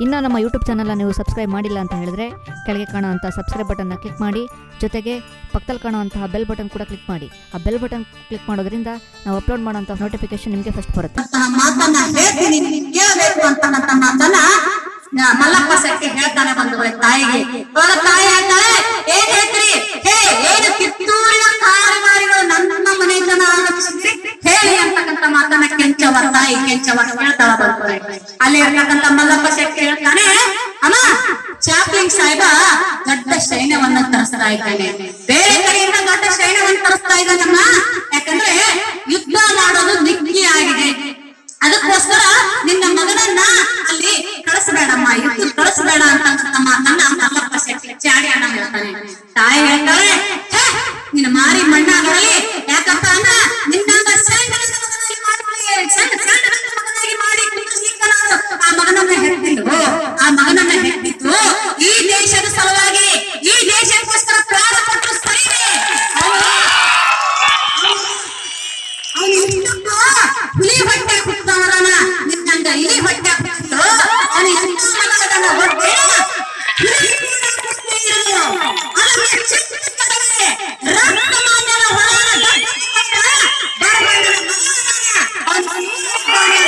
ಇನ್ನು ನಮ್ಮ ಯೂಟ್ಯೂಬ್ ಚಾನಲ್ನ ನೀವು ಸಬ್ಸ್ಕ್ರೈಬ್ ಮಾಡಿಲ್ಲ ಅಂತ ಹೇಳಿದ್ರೆ ಕೆಳಗೆ ಕಾಣುವಂಥ ಸಬ್ಸ್ಕ್ರೈಬ್ ಬಟನ್ನ ಕ್ಲಿಕ್ ಮಾಡಿ ಜೊತೆಗೆ ಪಕ್ಕದಲ್ಲಿ ಕಾಣುವಂತಹ ಬೆಲ್ ಬಟನ್ ಕೂಡ ಕ್ಲಿಕ್ ಮಾಡಿ ಆ ಬೆಲ್ ಬಟನ್ ಕ್ಲಿಕ್ ಮಾಡೋದ್ರಿಂದ ನಾವು ಅಪ್ಲೋಡ್ ಮಾಡೋಂಥ ನೋಟಿಫಿಕೇಶನ್ ನಿಮಗೆ ಫಸ್ಟ್ ಬರುತ್ತೆ ಅಂತಹ ಮಾತನ್ನ ಹೇಳ್ತೀನಿ ನೀನ್ ಕೇಳಬೇಕು ಅಂತಕ್ಕಂತ ಮಾತನ್ನ ನ- ಮಲ್ಲಪ್ಪ ಶೆಟ್ಟಿ ಹೇಳ್ತಾನೆ ಬಂಧುಗಳೇ ತಾಯಿಗೆ ಅವಾಗ ತಾಯಿ ಹೇಳ್ತಾಳೆ ಏನ್ ಹೇಳ್ತೀರಿ ಹೇ ಏನು ಕಿತ್ತೂರಿನ ಕಾರವಾರಿಗಳು ನನ್ನ ಮನೆ ಜನ ಆಲೋಚಿಸಿದ್ರಿ ಹೇಳಿ ಅಂತಕ್ಕಂತ ಮಾತನ್ನ ಕೆಂಚವ ತಾಯಿ ಕೆಂಚವ ಹೇಳ್ತಾಳ ಬಂಧುಗಳೇ ಅಲ್ಲಿ ಇರ್ತಕ್ಕಂತ ಮಲ್ಲಪ್ಪ ಶೆಟ್ಟಿ ಹೇಳ್ತಾನೆ ಅಮ್ಮ ಚಾಪ್ಲಿಂಗ್ ಸಾಹೇಬ ದೊಡ್ಡ ಸೈನ್ಯವನ್ನ ತರಿಸ್ತಾ ಇದ್ದಾನೆ ಬೇರೆ ಕಡೆಯಿಂದ ದೊಡ್ಡ ಸೈನ್ಯವನ್ನ ತರಿಸ್ತಾ ಇದ್ದಾನಮ್ಮ ಯಾಕಂದ್ರೆ ಯುದ್ಧ ಮಾಡೋದು ನಿಕ್ಕಿ ಆಗಿದೆ ಅದಕ್ಕೋಸ್ಕರ ನಿನ್ನ ಮಗನನ್ನ ಅಲ್ಲಿ ಕಳಿಸ್ಬೇಡಮ್ಮ ಯುದ್ಧ ಕಳಿಸ್ಬೇಡ ಅಂತ ಮಾತನ್ನ ಮಲ್ಲಪ್ಪ ಶೆಟ್ಟಿ ಚಾಡಿ ಅಣ್ಣ ಹೇಳ್ತಾನೆ ತಾಯಿ ಹೇಳ್ತಾಳೆ "ಹೇ, ನಿನ್ನ ಮಾರಿ ಮಣ್ಣಾಗಲಿ ಯಾಕಪ್ಪ ಅಂದ್ರ ನಿನ್ನಂಗ ಸೈನ್ಯದ ಮಗನಾಗಿ ಮಾಡ್ಕೊಳ್ಳಿ, ಸೈನ್ಯ- ಸೈನ್ಯದ ಮಗನಾಗಿ ಮಾಡಿ ಕುಂದ್ರಿಸ್ಲಿಕ್ಕೆ ನಾನು ಆ ಮಗನನ್ನ ಹೆತ್ತಿದ್ದು ಆ ಮಗನನ್ನ ಹೆತ್ತಿದ್ದು ಈ ದೇಶದ ಸಲುವಾಗಿ ಈ ದೇಶಕ್ಕೋಸ್ಕರ ಪ್ರಾಣ ಕೊಟ್ಟು ಸರಿದೆ ಅವನು ಇನ್ನೊಬ್ಬ ಹುಲಿ ಹೊಟ್ಟೆ ಹುಟ್ಟವರನ ನಿನ್ನಂಗ ಇಲಿ ಹೊಟ್ಟೆ ಹುಟ್ಟು ಅವನು ಎಂತ ಹೊಟ್ಟೆ ಹುಲಿ ಹುಟ್ಟೆ ಇರಲು. ಅದಕ್ಕೆ ಚಿಕ್ಕದಾಗಿದೆ. ರಕ್ತಮಾನ್ಯನ ಹೊಳನ ದಟ್ಟಪಟ್ಟ ಬರವಣ್ಣನ ಮಗನನ್ನ ಅವನು ಸುಮ್ಮನೆ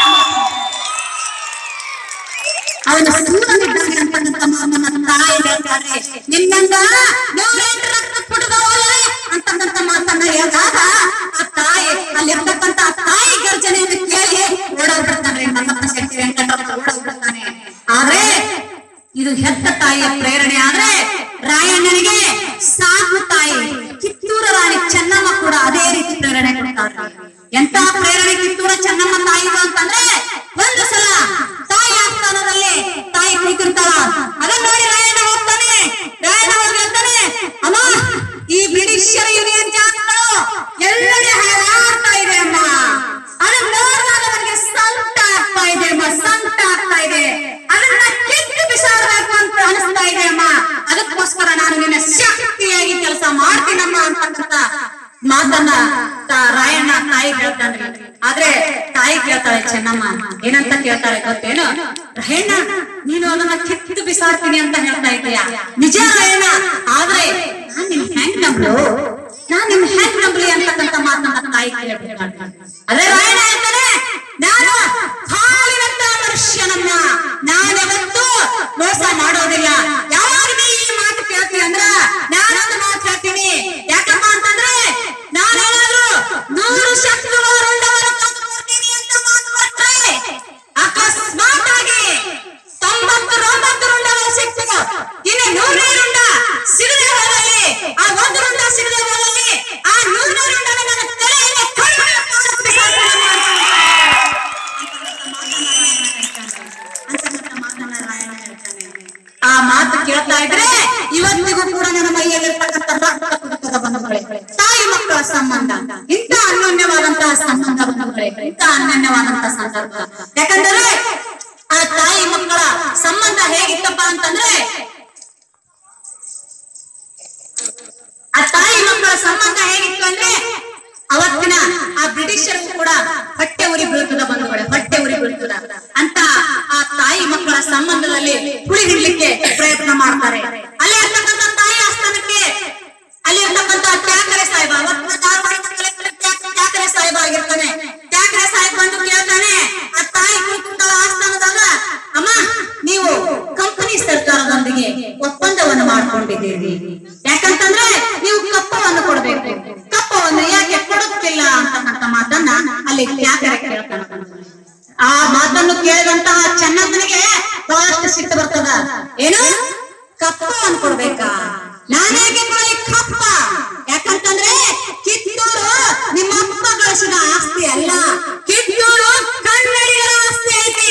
ಅವನ ಸೂರನಿದ್ದಾನೆ ಅಂತಕ್ಕಂಥ ಮಾತನ್ನ ತಾಯಿ ಹೇಳ್ತಾರೆ ನಿನ್ನಂಗ ನೂರೆಂಟು ರಕ್ತ ಪುಟದವಲ್ಲ ಅಂತಕ್ಕಂಥ ಮಾತನ್ನ ಹೇಳಿದಾಗ ಆ ತಾಯಿ ಅಲ್ಲಿರ್ತಕ್ಕಂಥ ಆ ತಾಯಿ ಗರ್ಜನೆಯನ್ನು ಕೇಳಿ ಓಡೋಗ್ಬಿಡ್ತಾನೆ ಮಲ್ಲಪ್ಪ ಶೆಟ್ಟಿ ವೆಂಕಟರಮಣ ಓಡೋಗ್ಬಿಡ್ತಾನೆ ಆದ್ರೆ ಇದು ಹೆತ್ತ ತಾಯಿಯ ಪ್ರೇರಣೆ ಆದ್ರೆ ರಾಯಣ್ಣನಿಗೆ ಸಾಕು ತಾಯಿ ಕಿತ್ತೂರ ರಾಣಿ ಚೆನ್ನಮ್ಮ ಕೂಡ ಅದೇ ರೀತಿ ಪ್ರೇರಣೆ ಕೊಡ್ತಾರೆ ಎಂತ ಪ್ರೇರಣೆ ಕಿತ್ತೂರ ಚೆನ್ನಮ್ಮ ತಾಯಿದು ಅಂತಂದ್ರೆ ಒಂದು ಸಲ ತಾಯಿ ಆಸ್ಥಾನದಲ್ಲಿ ತಾಯಿ ಕುಳಿತಿರ್ತಾಳ ಅದನ್ನ ನೋಡಿ ರಾಯಣ್ಣ ಹೋಗ್ತಾನೆ ರಾಯಣ್ಣ ಹೋಗಿ ಹೇಳ್ತಾನೆ ಅಮ್ಮ ಈ ಬ್ರಿಟಿಷರ ಯೂನಿಯನ್ ಜಾತಿಗಳು ಎಲ್ಲೆಡೆ ಹಾರಾಡ್ತಾ ಇದೆ ಅಮ್ಮ ಅದನ್ನ ನೋಡಿದಾಗ ನನಗೆ ಸಂಕಟ ಆಗ್ತಾ ಇದೆ ಅಮ್ಮ ಸಂಕಟ ಆಗ್ತಾ ಇದೆ ಅದನ್ನ ಕಿತ್ತು ಬಿಸಾಡಬೇಕು ಅಂತ ಅನಿಸ್ತಾ ಇದೆ ಅಮ್ಮ ಅದಕ್ಕೋಸ್ಕರ ನಾನು ನಿನ್ನ ಶಕ್ತಿಯಾಗಿ ಕೆಲಸ ಮಾಡ್ತೀನಮ್ಮ ಅಂತಕ್ಕಂಥ ಮಾತನ್ನ ತ- ರಾಯಣ್ಣ ತಾಯಿ ಕೇಳ್ತಾನೆ ಆದ್ರೆ ತಾಯಿ ಕೇಳ್ತಾಳೆ ಚೆನ್ನಮ್ಮ ಏನಂತ ಕೇಳ್ತಾಳೆ ಗೊತ್ತೇನು ರಾಯಣ್ಣ ನೀನು ಅದನ್ನ ಕಿತ್ತು ಬಿಸಾಡ್ತೀನಿ ಅಂತ ಹೇಳ್ತಾ ಇದೀಯ ನಿಜ ರಾಯಣ್ಣ ಆದ್ರೆ ನಾನ್ ನಿನ್ ಹೆಂಗ್ ನಂಬ್ಲು ನಾನ್ ನಿನ್ ಹೆಂಗ್ ನಂಬ್ಲಿ ಅಂತಕ್ಕಂಥ ಮಾತನ್ನ ತಾಯಿ ಕೇಳ್ಬಿಡ್ತಾಳೆ ಅದೇ ರಾಯಣ್ಣ ಹೇಳ್ತಾನೆ ನಾನು ಹಾಲಿನಂತ ಮನುಷ್ಯನನ್ನ ನಾನ್ಯಾವತ್ತೂ ಮೋಸ ಮಾಡೋದಿಲ್ಲ ಯಾವಾಗ ನೀ ಈ ಮಾತು ಕೇಳ್ತೀನಿ ಅಂದ್ರ ನಾನೊಂದು ಮಾತು ಹೇಳ್ತೀನಿ ಯಾಕಪ್ಪ ಅಂತಂದ್ರೆ ನಾನೇನಾದ್ರೂ ನೂರು ಶತ್ರುಗಳರುಳ್ಳವರ ತಂದು ಕೊಡ್ತೀನಿ ಅಂತ ಮಾತು ಕೊಟ್ರೆ ಅಕಸ್ಮಾತ್ ಆಗಿ ತೊಂಬತ್ತು ಒಂಬತ್ತು ರುಂಡಗಳು ಸಿಕ್ತು ಇನ್ನು ನೂರನೇ ರುಂಡ ಸಿಗದೆ ಹೋದಲ್ಲಿ ಆ ಒಂದು ರುಂಡ ಸಿಗದೆ ಹೋದಲ್ಲಿ ಆ ನೂರನೇ ರುಂಡನ ನನ್ನ ತಲೆಯಲ್ಲಿ ಕಡಿಮೆ ಆ ಮಾತು ಕೇಳ್ತಾ ಇದ್ರೆ ಇವತ್ತಿಗೂ ಕೂಡ ನನ್ನ ಮೈಯಲ್ಲಿರ್ತಕ್ಕಂಥ ರಕ್ತ ಕುದಿತದ ಬಂಧುಗಳೇ ತಾಯಿ ಮಕ್ಕಳ ಸಂಬಂಧ ಇಂಥ ಅನ್ಯೋನ್ಯವಾದಂತಹ ಸಂಬಂಧ ಬಂಧುಗಳೇ ಇಂಥ ಅನ್ಯೋನ್ಯವಾದಂತಹ ಸಂದರ್ಭ ಯಾಕಂದ್ರೆ ಆ ತಾಯಿ ಮಕ್ಕಳ ಸಂಬಂಧ ಹೇಗಿತ್ತಪ್ಪ ಅಂತಂದ್ರೆ ಆ ತಾಯಿ ಮಕ್ಕಳ ಸಂಬಂಧ ಹೇಗಿತ್ತು ಅಂದ್ರೆ ಅವತ್ತಿನ ಆ ಬ್ರಿಟಿಷರು ಕೂಡ ಹೊಟ್ಟೆ ಉರಿ ಬೀಳ್ತದ ಬಂಧುಗಳೇ ಹೊಟ್ಟೆ ಉರಿ ಬೀಳ್ತದ ಅಂತ ಆ ತಾಯಿ ಮಕ್ಕಳ ಸಂಬಂಧದಲ್ಲಿ ಹುಳಿ ಹಿಡ್ಲಿಕ್ಕೆ ಪ್ರಯತ್ನ ಮಾಡ್ತಾರೆ ಅಲ್ಲಿ ಇರ್ತಕ್ಕಂಥ ತಾಯಿ ಆಸ್ಥಾನಕ್ಕೆ ಅಲ್ಲಿ ಇರ್ತಕ್ಕಂಥ ತ್ಯಾಕರೆ ಸಾಹೇಬ ಅವತ್ತಿನ ಧಾರವಾಡ ಕಲೆಕ್ಟರ್ ತ್ಯಾಕ- ತ್ಯಾಕರೆ ಸಾಹೇಬ ಆಗಿರ್ತಾನೆ ತ್ಯಾಕರೆ ಸಾಹೇಬ್ ಬಂದು ಕೇಳ್ತಾನೆ ಆ ತಾಯಿ ಕುಳಿತುಕೊಂಡ ಆಸ್ಥಾನದಾಗ ಅಮ್ಮ ನೀವು ಕಂಪನಿ ಸರ್ಕಾರದೊಂದಿಗೆ ಒಪ್ಪಂದವನ್ನು ಮಾಡ್ಕೊಂಡಿದ್ದೀರಿ ಯಾಕಂತಂದ್ರೆ ನೀವು ಕಪ್ಪವನ್ನು ಕೊಡ್ಬೇಕು ಕಪ್ಪವನ್ನು ಯಾಕೆ ಕೊಡುತ್ತಿಲ್ಲ ಅಂತಕ್ಕಂಥ ಮಾತನ್ನ ಅಲ್ಲಿ ತ್ಯಾಗರೆ ಕೇಳ್ತಾನೆ ಆ ಮಾತನ್ನು ಕೇಳಿದಂತಹ ಚೆನ್ನಮ್ಮನಿಗೆ ಬಹಳಷ್ಟು ಸಿಟ್ಟು ಬರ್ತದ ಏನು ಕಪ್ಪವನ್ನು ಕೊಡ್ಬೇಕಾ ನಾನೇಗೆ ಕೊಡಿ ಕಪ್ಪ ಯಾಕಂತಂದ್ರೆ ಕಿತ್ತೂರು ನಿಮ್ಮ ಅಪ್ಪ ಗಳಿಸಿದ ಆಸ್ತಿ ಅಲ್ಲ ಕಿತ್ತೂರು ಕನ್ನಡಿಗರ ಆಸ್ತಿ ಐತಿ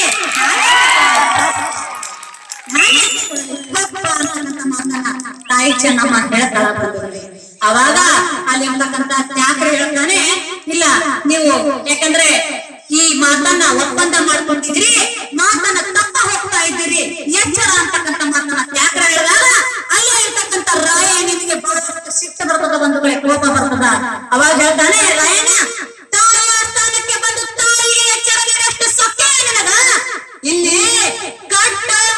ತಾಯಿ ಚೆನ್ನಮ್ಮ ಹೇಳ್ತಾಳ ಬಂಧುಗಳೇ. ಅವಾಗ ಅಲ್ಲಿ ಇರ್ತಕ್ಕಂತ ತ್ಯಾಕ್ರೆ ಹೇಳ್ತಾನೆ ಇಲ್ಲ ನೀವು ಯಾಕಂದ್ರೆ ಈ ಮಾತನ್ನ ಒಪ್ಪಂದ ಮಾಡ್ಕೊಂಡಿದ್ರಿ ಮಾತನ್ನ ತಪ್ಪ ಹೋಗ್ತಾ ಇದ್ದೀರಿ ಎಚ್ಚರ ಅಂತಕ್ಕಂಥ ಮಾತನ್ನ ತ್ಯಾಕ್ರೆ ಹೇಳಿದಾಗ ಅಲ್ಲೇ ಇರ್ತಕ್ಕಂಥ ರಾಯ ನಿಮಗೆ ಬಹಳಷ್ಟು ಸಿಟ್ಟು ಬರ್ತದ ಬಂಧುಗಳೇ ಕೋಪ ಬರ್ತದ ಅವಾಗ ಹೇಳ್ತಾನೆ ರಾಯಣ್ಣ ತಾಯಿಯ ಸ್ಥಾನಕ್ಕೆ ಬಂದು ತಾಯಿಗೆ ಎಚ್ಚರ ನೀಡಷ್ಟು ಸೊಕ್ಕೆ ನಿನಗ ಇಲ್ಲಿ ಕಟ್ಟಳ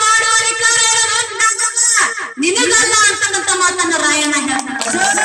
ರಾಯಣ್ಣ ಹೇಳ್ತಾನೆ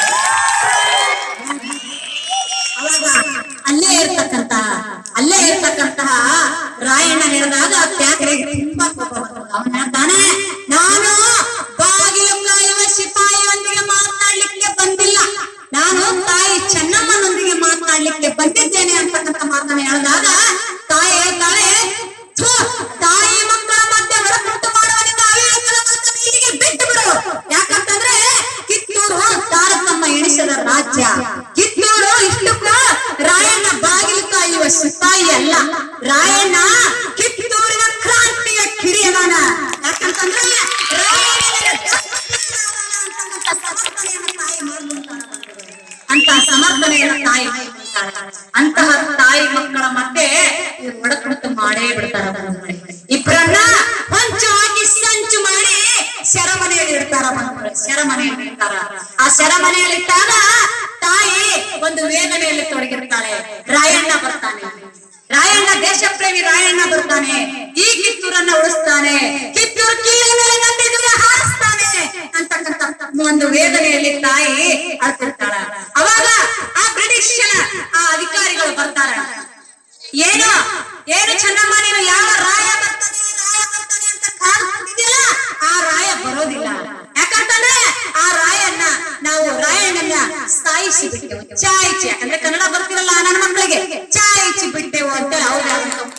ಅವಾಗ ಅಲ್ಲೇ ಇರ್ತಕ್ಕಂತ ಅಲ್ಲೇ ಇರ್ತಕ್ಕಂತಹ ರಾಯಣ್ಣ ಹೇಳಿದಾಗ ಪ್ಯಾಕರಿಗೆ ತುಂಬಾ ಕೋಪ ಬರ್ತದೆ. ಅವನು ಹೇಳ್ತಾನೆ ನಾನು ಬಾಗಿಲು ಕಾಯುವ ಸಿಪಾಯಿಯೊಂದಿಗೆ ಮಾತನಾಡ್ಲಿಕ್ಕೆ ಬಂದಿಲ್ಲ ನಾನು ತಾಯಿ ಚೆನ್ನಮ್ಮನೊಂದಿಗೆ ಮಾತನಾಡ್ಲಿಕ್ಕೆ ಬಂದಿದ್ದೇನೆ ಅಂತಕ್ಕಂಥ ಮಾತನ್ನ ಹೇಳಿದಾಗ ತಾಯಿ ಹೇಳ್ತಾಳೆ "ಥು, ತಾಯಿ ಮಕ್ಕಳ ಮಧ್ಯೆ ಹೊರಗುಂಟು ಮಾಡುವನಿಂದ ಅವಿವೇಕದ ಮಾತನ್ನು ಇಲ್ಲಿಗೆ ಬಿಟ್ಟು ಬಿಡು ಯಾಕಂತಂದ್ರೆ ಕಿತ್ತೂರು ತಾರತಮ್ಮ ಎಣಿಸದ ರಾಜ್ಯ ಕಿತ್ತೂರು ಇಷ್ಟಕ್ಕೂ ರಾಯಣ್ಣ ಬಾಗಿಲು ಕಾಯುವ ಸಿಪಾಯಿ ಅಲ್ಲ ರಾಯಣ್ಣ ಕಿತ್ತೂರಿನ ಕ್ರಾಂತಿಯ ಕಿರಿಯದಾನ ಯಾಕಂತಂದ್ರೆ ರಾಯಣ್ಣನಿಗೆ ಅಂತಕ್ಕಂಥ ಸಮರ್ಥನೆಯನ್ನ ತಾಯಿ ಮಾಡ್ಬಿಡ್ತಾಳೆ. ಅಂತ ಸಮರ್ಥನೆಯನ್ನು ತಾಯಿ ಮಾಡ್ಬಿಡ್ತಾಳೆ. ಅಂತಹ ತಾಯಿ ಮಕ್ಕಳ ಮಧ್ಯೆ ಇವ್ರು ಒಡಕುಟ್ಟು ಮಾಡೇ ಬಿಡ್ತಾರ ಇಬ್ಬರನ್ನ ಹೊಂಚು ಹಾಕಿ ಸಂಚು ಮಾಡಿ ಸೆರಮನೆಯಲ್ಲಿ ಇಡ್ತಾರ ಮಕ್ಕಳು ಸೆರಮನೆಯಲ್ಲಿ ಇಡ್ತಾರ ಆ ಸೆರಮನೆಯಲ್ಲಿ ಇಟ್ಟಾಗ ತಾಯಿ ಒಂದು ವೇದನೆಯಲ್ಲಿ ತೊಡಗಿರ್ತಾಳೆ ರಾಯಣ್ಣ ಬರ್ತಾನೆ ರಾಯಣ್ಣ ದೇಶಪ್ರೇಮಿ ರಾಯಣ್ಣ ಬರ್ತಾನೆ ಈ ಕಿತ್ತೂರನ್ನ ಉಳಿಸ್ತಾನೆ ಕಿತ್ತೂರು ಕಿಲ್ಲಿಯ ಮೇಲೆ ನಂದಿದ್ರೆ ಹಾರಿಸ್ತಾನೆ ಅಂತಕ್ಕಂಥ ಒಂದು ವೇದನೆಯಲ್ಲಿ ತಾಯಿ ಅಳ್ತಿರ್ತಾಳ ಅವಾಗ ಆ ಬ್ರಿಟಿಷ್ ಆ ಅಧಿಕಾರಿಗಳು ಬರ್ತಾರ ಏನು ಏನು ಚೆನ್ನಮ್ಮ ನೀನು ಯಾವ ರಾಯ ಬರ್ತಾನೆ ರಾಯ ಬರ್ತಾನೆ ಅಂತ ಕಾದ್ಕೊಂಡಿದ್ಯಲ್ಲ ಆ ರಾಯ ಬರೋದಿಲ್ಲ ಯಾಕಂತಂದ್ರೆ ಆ ರಾಯನ್ನ ನಾವು ರಾಯಣ್ಣನ ಸಾಯಿಸಿ ಬಿಟ್ಟೆವು ಚಾಯಿಸಿ ಯಾಕಂದ್ರೆ ಕನ್ನಡ ಬರ್ತಿರಲ್ಲ ನನ್ನ ಮಕ್ಕಳಿಗೆ ಚಾಯಿಸಿ ಬಿಟ್ಟೆವು ಅಂತ ಅವ್ರು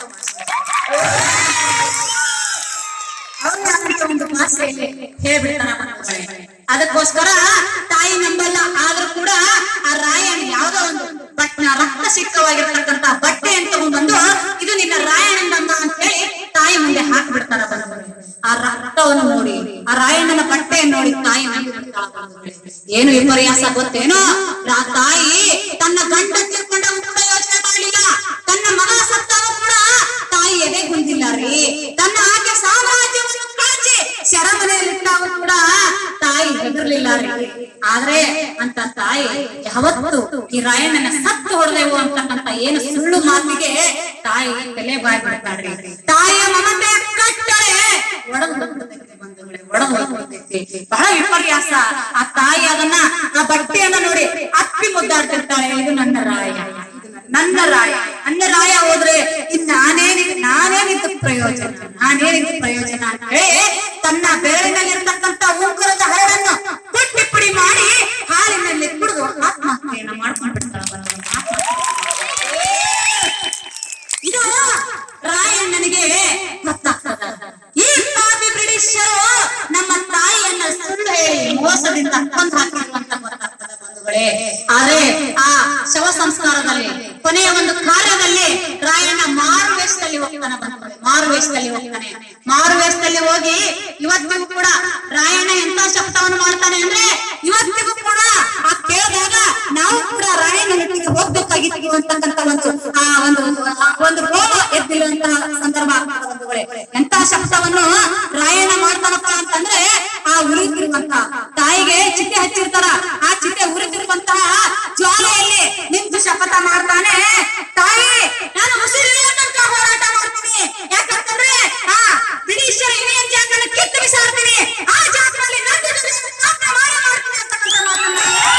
ಅವ್ರ ಒಂದು ಭಾಷೆಯಲ್ಲಿ ಹೇಳ್ಬಿಡ್ತಾರ ಮಕ್ಕಳೇ. ಅದಕ್ಕೋಸ್ಕರ ತಾಯಿ ನಂಬಲ್ಲ ಆದ್ರೂ ಕೂಡ ಆ ರಾಯಣ್ಣ ಯಾವ್ದೋ ಒಂದು ಬಟ್ನ ರಕ್ತ ಸಿಕ್ಕವಾಗಿರ್ತಕ್ಕಂತ ಬಟ್ಟೆ ಅಂತ ಬಂದು ಇದು ನಿನ್ನ ರಾಯಣ್ಣಂದಮ್ಮ ಅಂತ ಹೇಳಿ ತಾಯಿ ಮುಂದೆ ಹಾಕ್ಬಿಡ್ತಾರ ಬಂದವರು ಆ ರಕ್ತವನ್ನು ನೋಡಿ ಆ ರಾಯಣ್ಣನ ಬಟ್ಟೆಯನ್ನು ನೋಡಿ ತಾಯಿ ನಗ್ಬಿಡ್ತಾಳ ಬಂದವಳೆ. ಏನು ವಿಪರ್ಯಾಸ ಗೊತ್ತೇನೋ ರಾ- ತಾಯಿ ತನ್ನ ಗಂಡ ತೀರ್ಕೊಂಡ ಕೂಡ ಯೋಚನೆ ಮಾಡಲಿಲ್ಲ ತನ್ನ ಮಗ ಸತ್ತಾಗ ಕೂಡ ತಾಯಿ ಎದೆ ಕುಂದಿಲ್ಲ ರೀ ತನ್ನ ಆಕೆ ಸಾಮ್ರಾಜ್ಯವನ್ನು ಕಾಚಿ ಸೆರಮನೆಯಲ್ಲಿಟ್ಟಾಗ ಕೂಡ ತಾಯಿ ಹೆದರ್ಲಿಲ್ಲ ರೀ ಆದ್ರೆ ಅಂತ ತಾಯಿ ಯಾವತ್ತು ಈ ರಾಯಣ್ಣನ ಸತ್ತು ಹೊಡೆದೆವು ಅಂತಕ್ಕಂತ ಏನು ಸುಳ್ಳು ಮಾತಿಗೆ ತಾಯಿ ತಲೆ ಬಾಯ್ ಬಿಡ್ತಾಳ್ರಿ ತಾಯಿಯ ಮಮತೆಯ ಕಟ್ಟಳೆ ಒಡೆದು ಹೋಗ್ಬಿಡ್ತೈತಿ ಬಂಧುಗಳೇ, ಒಡೆದು ಹೋಗ್ಬಿಡ್ತೈತಿ ಬಹಳ ವಿಪರ್ಯಾಸ ಆ ತಾಯಿ ಅದನ್ನ ಆ ಬಟ್ಟೆಯನ್ನ ನೋಡಿ ಅಪ್ಪಿ ಮುದ್ದಾಡ್ತಿರ್ತಾಳೆ ಇದು ನನ್ನ ರಾಯ ಇದು ನನ್ನ ರಾಯ ನನ್ನ ರಾಯ ಹೋದ್ರೆ ಇನ್ ನಾನೇನಿದ್ ನಾನೇನಿದ್ದು ಪ್ರಯೋಜನ ನಾನೇನಿದ್ದು ಪ್ರಯೋಜನ ಅಂತ ಹೇಳಿ ತನ್ನ ಬೆರಳಿನಲ್ಲಿರ್ತಕ್ಕಂಥ ಉಂಗುರದ ಹರಡನ್ನು ಪುಟ್ಟಿ ಪುಡಿ ಮಾಡಿ ಹಾಲಿನಲ್ಲಿ ಕುಡಿದು ಆತ್ಮಹತ್ಯೆಯನ್ನ ಮಾಡ್ಕೊಂಡು ಬಿಡ್ತಾಳ ಇದು ರಾಯಣ್ಣನಿಗೆ ಗೊತ್ತಾಗ್ತದ ಈ ಪಾಪಿ ಬ್ರಿಟಿಷರು ನಮ್ಮ ತಾಯಿಯನ್ನ ಸುಳ್ಳು ಹೇಳಿ ಮೋಸದಿಂದ ಕೊಂದು ಹಾಕಿರುವಂತ ಗೊತ್ತಾಗ್ತದೆ ಬಂಧುಗಳೇ ಆದ್ರೆ ಆ ಶವ ಸಂಸ್ಕಾರದಲ್ಲಿ ಕೊನೆಯ ಒಂದು ಕಾರ್ಯದಲ್ಲಿ ರಾಯಣ್ಣ ಮಾರು ವೇಷದಲ್ಲಿ ಹೋಗ್ತಾನೆ ಬಂಧುಗಳೇ ಮಾರು ವೇಷದಲ್ಲಿ ಹೋಗ್ತಾನೆ ಮಾರು ವೇಷದಲ್ಲಿ ಹೋಗಿ ಇವತ್ತಿಗೂ ಕೂಡ ರಾಯಣ್ಣ ಎಂತ ಶಬ್ದವನ್ನು ಮಾಡ್ತಾನೆ ಅಂದ್ರೆ ಇವತ್ತಿಗೂ ಕೂಡ ಆ ಕೇಳಿದಾಗ ನಾವು ಕೂಡ ರಾಯಣ್ಣನೊಟ್ಟಿಗೆ ಹೋಗ್ಬೇಕಾಗಿತ್ತು ಅಂತಕ್ಕಂತ ಒಂದು ಆ ಒಂದು ಆ ಒಂದು ರೋಗ ಎದ್ದಿರುವಂತಹ ಸಂದರ್ಭ ಆಗ್ತದೆ ಬಂಧುಗಳೇ ಎಂತ ಶಬ್ದವನ್ನು ರಾಯಣ್ಣ ಮಾಡ್ತಾನಪ್ಪ ಅಂತಂದ್ರೆ ಆ ಉರಿತಿರುವಂತ ತಾಯಿಗೆ ಚಿಟ್ಟೆ ಹಚ್ಚಿರ್ತಾರ ಆ ಚಿಟ್ಟೆ ಉರಿತಿರುವಂತಹ ಜ್ವಾಲೆಯಲ್ಲಿ ನಿಂತು ಶಪಥ ಮಾಡ್ತಾನೆ ತಾಯಿ ನಾನು ಉಸಿರಿನ ತನಕ ಹೋರಾಟ ಮಾಡ್ತೀನಿ ಯಾಕಂತಂದ್ರೆ ಆ ಬ್ರಿಟಿಷರ ಯೂನಿಯನ್ ಜಾಗವನ್ನು ಕಿತ್ತು ಬಿಸಾಡ್ತೀನಿ ಆ ಜಾಗದಲ್ಲಿ ನನ್ನ ಜೊತೆ ಮಾತ್ರ ಮಾಡ ಮಾಡ್ತೀನಿ ಅಂತಕ್ಕಂಥ ಮಾತನ್ನ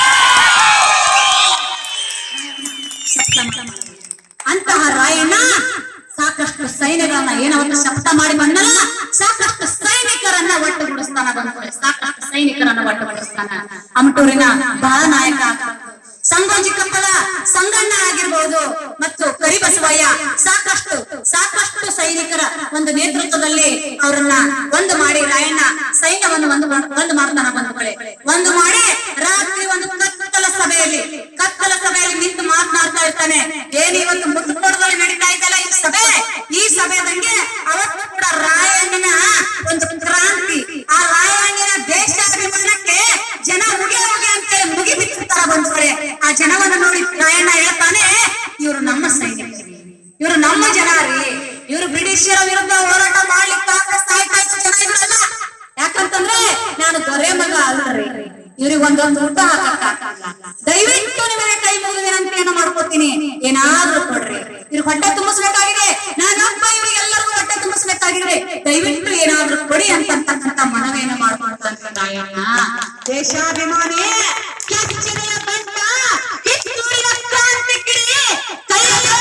ಶಪಥ ಮಾಡ್ತಾನೆ. ಅಂತಹ ರಾಯಣ್ಣ ಸಾಕಷ್ಟು ಸೈನ್ಯಗಳನ್ನ ಏನವತ್ತು ಶಪಥ ಮಾಡಿ ಬಂದಲ್ಲ ಸಾಕಷ್ಟು ಸೈನಿಕರನ್ನ ಒಟ್ಟುಗೂಡಿಸ್ತಾನ ಬಂದ ಸಾಕಷ್ಟು ಸೈನಿಕರನ್ನ ಒಟ್ಟುಗೂಡಿಸ್ತಾನ ಅಮಟೂರಿನ ಬಾಳನಾಯಕ ಸಂಗೋಜಿ ಕಪ್ಪಲ ಸಂಗಣ್ಣ ಆಗಿರ್ಬೋದು ಮತ್ತು ಕರಿಬಸವಯ್ಯ ಸಾಕಷ್ಟು ಸಾಕಷ್ಟು ಸೈನಿಕರ ಒಂದು ನೇತೃತ್ವದಲ್ಲಿ ಅವರನ್ನ ಒಂದು ಮಾಡಿ ರಾಯಣ್ಣ ಸೈನ್ಯವನ್ನು ಒಂದು ಮಾಡ್- ಒಂದು ಮಾಡ್ತಾನ ಬಂಧುಗಳೇ ಒಂದು ಮಾಡಿ ರಾತ್ರಿ ಒಂದು ಕತ್ತಲ ಸಭೆಯಲ್ಲಿ ಕತ್ತಲ ಸಭೆಯಲ್ಲಿ ನಿಂತು ಮಾತನಾಡ್ತಾ ಇರ್ತಾನೆ ಏನ್ ಇವತ್ತು ಮುತ್ತುಕೋಟದಲ್ಲಿ ನಡೀತಾ ಇದೆಯಲ್ಲ ಈ ಸಭೆ ಈ ಸಭೆದಂಗೆ ಅವತ್ತು ಕೂಡ ರಾಯಣ್ಣನ ಒಂದು ಕ್ರಾಂತಿ ಆ ರಾಯಣ್ಣನ ದೇಶಾಭಿಮಾನಕ್ಕೆ ಜನ ಉಗೆ ಉಗೆ ಅಂತೇಳಿ ಮುಗಿ ಬಿಟ್ಟಿರ್ತಾರ ಬಂಧುಗಳೇ ಆ ಜನವನ್ನು ನೋಡಿ ರಾಯಣ್ಣ ಹೇಳ್ತಾನೆ ಇವರು ನಮ್ಮ ಸೈನಿಕರು ಇವರು ನಮ್ಮ ಜನ ರೀ ಇವರು ಬ್ರಿಟಿಷರ ವಿರುದ್ಧ ಹೋರಾಟ ಮಾಡ್ಲಿಕ್ಕೆ ಸಾಯ್ತಾ ಇದ್ದ ಜನ ಇವ್ರಲ್ಲ ಯಾಕಂತಂದ್ರೆ ನಾನು ದೊರೆ ಮಗ ಅಲ್ರಿ ಇವ್ರಿಗೆ ಒಂದೊಂದು ಊಟ ಹಾಕಕ್ಕಾಗಲ್ಲ ದಯವಿಟ್ಟು ನಿಮಗೆ ಕೈ ಮುಗಿದು ವಿನಂತಿಯನ್ನು ಮಾಡ್ಕೊತೀನಿ ಏನಾದ್ರೂ ಕೊಡ್ರಿ ಇವ್ರಿಗೆ ಹೊಟ್ಟೆ ತುಂಬಿಸ್ಬೇಕಾಗಿದೆ ನಾನೊಬ್ಬ ಇವ್ರಿಗೆಲ್ಲರಿಗೂ ಹೊಟ್ಟೆ ತುಂಬಿಸ್ಬೇಕಾಗಿದೆ ದಯವಿಟ್ಟು ಏನಾದ್ರೂ ಕೊಡಿ ಅಂತಕ್ಕಂತ ಮನವಿಯನ್ನು ಮಾಡ್ಕೊಳ್ತಾನೆ ರಾಯಣ್ಣ ದೇಶಾಭಿಮಾನ ಅಭಿಮಾನಿ ಕೆಚ್ಚಿಗೆಯ ಬಂಟ ಕಿತ್ತೂರಿನ ಕ್ರಾಂತಿಗಿರಿ ಕೈಯಲ್ಲಿ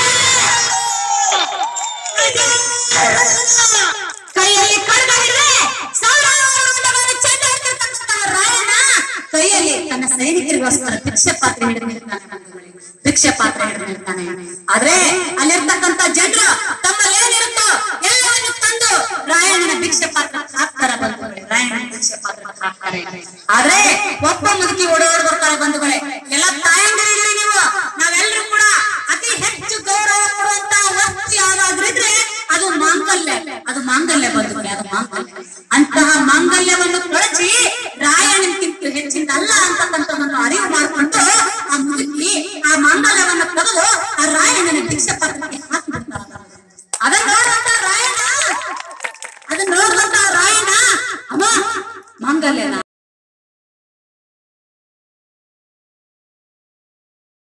ಕೈಯಲ್ಲಿ ಕಡ್ಗ ಹಿಡಿದ್ರೆ ಸಾವಿರಾರು ವರ್ಷಗಳನ್ನು ಚೆಂಡ ಹಿಡಿದಿರ್ತಕ್ಕಂತಹ ರಾಯಣ್ಣ ಕೈಯಲ್ಲಿ ತನ್ನ ಸೈನಿಕರಿಗೋಸ್ಕರ ಭಿಕ್ಷೆ ಪಾತ್ರೆ ಹಿಡಿದಿರ್ತಾನೆ ಬಂಧುಗಳೇ. ಭಿಕ್ಷೆ ಪಾತ್ರೆ ಹಿಡಿದಿರ್ತಾನೆ ಆದ್ರೆ ಅಲ್ಲಿರ್ತಕ್ಕಂಥ ಜನರು ತಮ್ಮಲ್ಲಿ ಏನಿರುತ್ತೋ ಎಲ್ಲವನ್ನು ತಂದು ರಾಯಣ್ಣನ ಭಿಕ್ಷೆ ಪಾತ್ರ ಹಾಕ್ತಾರ ಬಂಧುಗಳೇ ರಾಯಣ್ಣನ ಭಿಕ್ಷೆ ಪಾತ್ರ ಹಾಕ್ತಾರೆ ಆದ್ರೆ ಒಬ್ಬ ಮುದುಕಿ ಓಡ